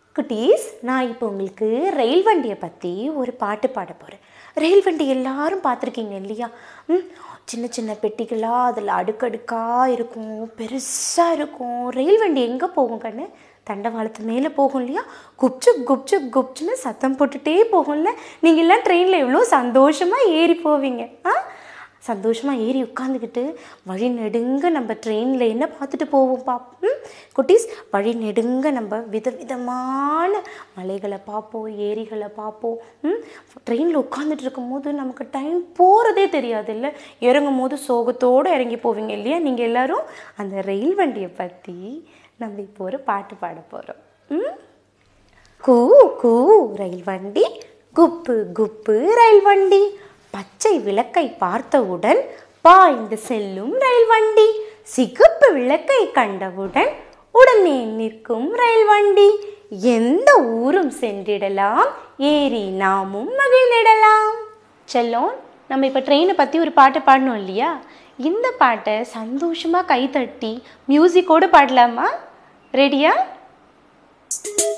குட்டீஸ் நான் இப்போ உங்களுக்கு ரயில் வண்டியை பற்றி ஒரு பாட்டு பாட போகிறேன் ரயில் வண்டி எல்லாரும் பார்த்துருக்கீங்க இல்லையா ம் சின்ன சின்ன பெட்டிகளாக அதில் அடுக்கடுக்காக இருக்கும் பெருசாக இருக்கும் ரயில் வண்டி எங்கே போகும் கண்ணு தண்டவாளத்து மேலே போகும் இல்லையா குப்சு குப்சு குப்சுன்னு சத்தம் போட்டுட்டே போகும்ல நீங்கள் எல்லாம் ட்ரெயினில் எவ்வளோ சந்தோஷமாக ஏறி போவீங்க ஆ சந்தோஷமாக ஏறி உட்காந்துக்கிட்டு வழி நெடுங்க நம்ம ட்ரெயினில் என்ன பார்த்துட்டு போவோம் பாப் ம்? குட்டீஸ் வழி நெடுங்க நம்ம விதவிதமான மலைகளை பார்ப்போம் ஏரிகளை பார்ப்போம் ம் ட்ரெயினில் உட்காந்துட்டு இருக்கும்போது நமக்கு டைம் போகிறதே தெரியாது இல்லை இறங்கும் போது சோகத்தோடு இறங்கி போவீங்க இல்லையா நீங்கள் எல்லாரும் அந்த ரயில் வண்டியை பற்றி நம்ம இப்போ ஒரு பாட்டு பாட போகிறோம் ம் கூ கூ ரயில் வண்டி குப்பு குப்பு ரயில் வண்டி பச்சை விளக்கை பார்த்தவுடன் பாய்ந்து செல்லும் ரயில் வண்டி சிகப்பு விளக்கை கண்டவுடன் உடனே நிற்கும் ரயில் வண்டி எந்த ஊரும் சென்றிடலாம் ஏறி நாமும் மகிழ்ந்திடலாம் செல்லம் நம்ம இப்போ ட்ரெயினை பற்றி ஒரு பாட்டு பாடணும் இல்லையா இந்த பாட்டை சந்தோஷமாக கைத்தட்டி மியூசிக்கோடு பாடலாமா ரெடியா